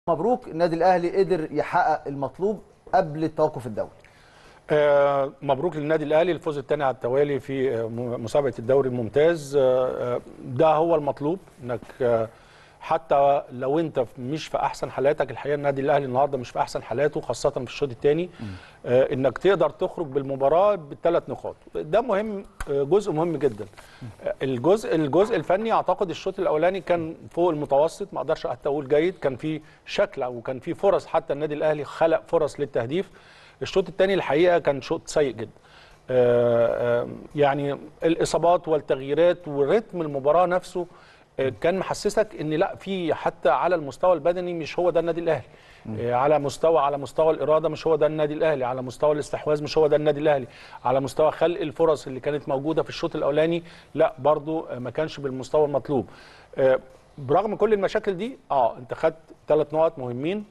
مبروك النادي الاهلي قدر يحقق المطلوب قبل التوقف الدولي آه، مبروك للنادي الاهلي الفوز الثاني على التوالي في آه، م- مسابقه الدوري الممتاز آه، آه، ده هو المطلوب انك آه، حتى لو انت في- مش في احسن حالاتك الحقيقه النادي الاهلي النهارده مش في احسن حالاته خاصه في الشوط الثاني انك تقدر تخرج بالمباراه بالثلاث نقاط ده مهم آه، جزء مهم جدا آه، الجزء الجزء الفني اعتقد الشوط الاولاني كان فوق المتوسط ما اقدرش حتى اقول جيد كان في شكل او كان في فرص حتى النادي الاهلي خلق فرص للتهديف الشوط الثاني الحقيقه كان شوط سيء جدا آه، آه، يعني الاصابات والتغييرات ورتم المباراه نفسه آه، كان محسسك ان لا في حتى على المستوى البدني مش هو ده النادي الاهلي آه، على مستوى على مستوى الاراده مش هو ده النادي الاهلي على مستوى الاستحواذ مش هو ده النادي الاهلي على مستوى خلق الفرص اللي كانت موجوده في الشوط الاولاني لا برضو آه، ما كانش بالمستوى المطلوب آه، برغم كل المشاكل دي اه انت خدت ثلاث نقط مهمين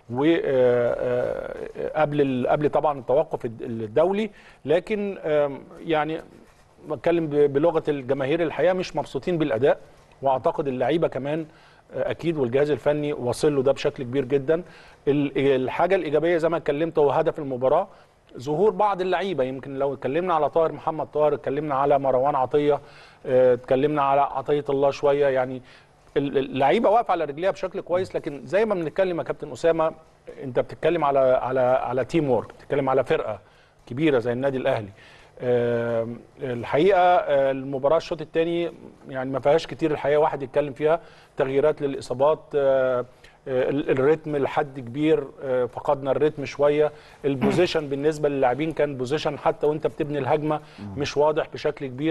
وقبل قبل طبعا التوقف الد- الدولي لكن آم، يعني بتكلم ب- بلغه الجماهير الحقيقه مش مبسوطين بالاداء واعتقد اللعيبه كمان آه، اكيد والجهاز الفني واصل له ده بشكل كبير جدا ال- الحاجه الايجابيه زي ما اتكلمت هو هدف المباراه ظهور بعض اللعيبه يمكن لو اتكلمنا على طاهر محمد طاهر اتكلمنا على مروان عطيه آه، اتكلمنا على عطيه الله شويه يعني ال- اللعيبه واقفه على رجليها بشكل كويس لكن زي ما بنتكلم يا كابتن اسامه انت بتتكلم على على على تيم وورك بتتكلم على فرقه كبيره زي النادي الاهلي آم، الحقيقه آه، المباراه الشوط الثاني يعني ما فيهاش كتير الحقيقه واحد يتكلم فيها تغييرات للاصابات آه، آه، ال- الريتم لحد كبير آه، فقدنا الريتم شويه البوزيشن بالنسبه للاعبين كان بوزيشن حتى وانت بتبني الهجمه مش واضح بشكل كبير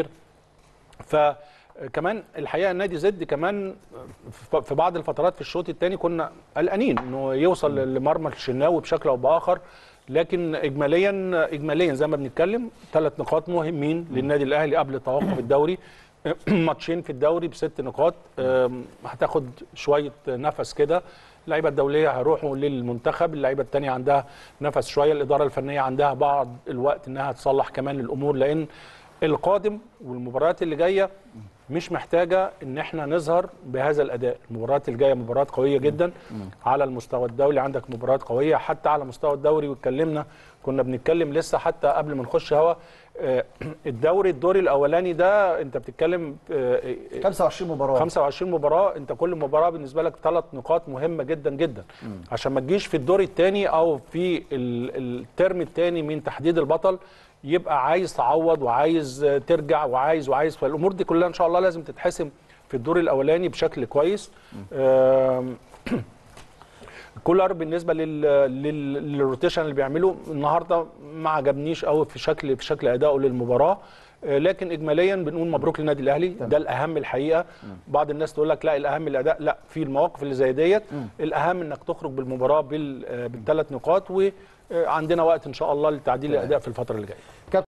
فكمان الحقيقه النادي زد كمان ف- في بعض الفترات في الشوط الثاني كنا قلقانين انه يوصل لمرمى الشناوي بشكل او باخر لكن اجماليا اجماليا زي ما بنتكلم ثلاث نقاط مهمين للنادي الاهلي قبل توقف الدوري ماتشين في الدوري بست نقاط أم، هتاخد شويه نفس كده اللعيبه الدوليه هيروحوا للمنتخب اللعيبه الثانيه عندها نفس شويه الاداره الفنيه عندها بعض الوقت انها تصلح كمان الامور لان القادم والمباريات اللي جايه مش محتاجه ان احنا نظهر بهذا الاداء المباريات الجايه مباريات قويه جدا على المستوى الدولي عندك مباريات قويه حتى على مستوى الدوري واتكلمنا كنا بنتكلم لسه حتى قبل ما نخش هوا آه، الدوري الدوري الاولاني ده انت بتتكلم آه، 25 مباراه 25 مباراه انت كل مباراه بالنسبه لك ثلاث نقاط مهمه جدا جدا عشان ما تجيش في الدور الثاني او في ال- الترم الثاني من تحديد البطل يبقى عايز تعوض وعايز آه، ترجع وعايز وعايز فالامور دي كلها ان شاء الله لازم تتحسم في الدور الاولاني بشكل كويس آم، كولر بالنسبه لل... لل... للروتيشن اللي بيعمله النهارده ما عجبنيش قوي في شكل في شكل ادائه للمباراه آه، لكن اجماليا بنقول مبروك للنادي الاهلي ده الاهم الحقيقه بعض الناس تقول لك لا الاهم الاداء لا في المواقف اللي زي ديت الاهم انك تخرج بالمباراه بال... آه، بالثلاث نقاط وعندنا وقت ان شاء الله لتعديل الاداء في الفتره اللي جايه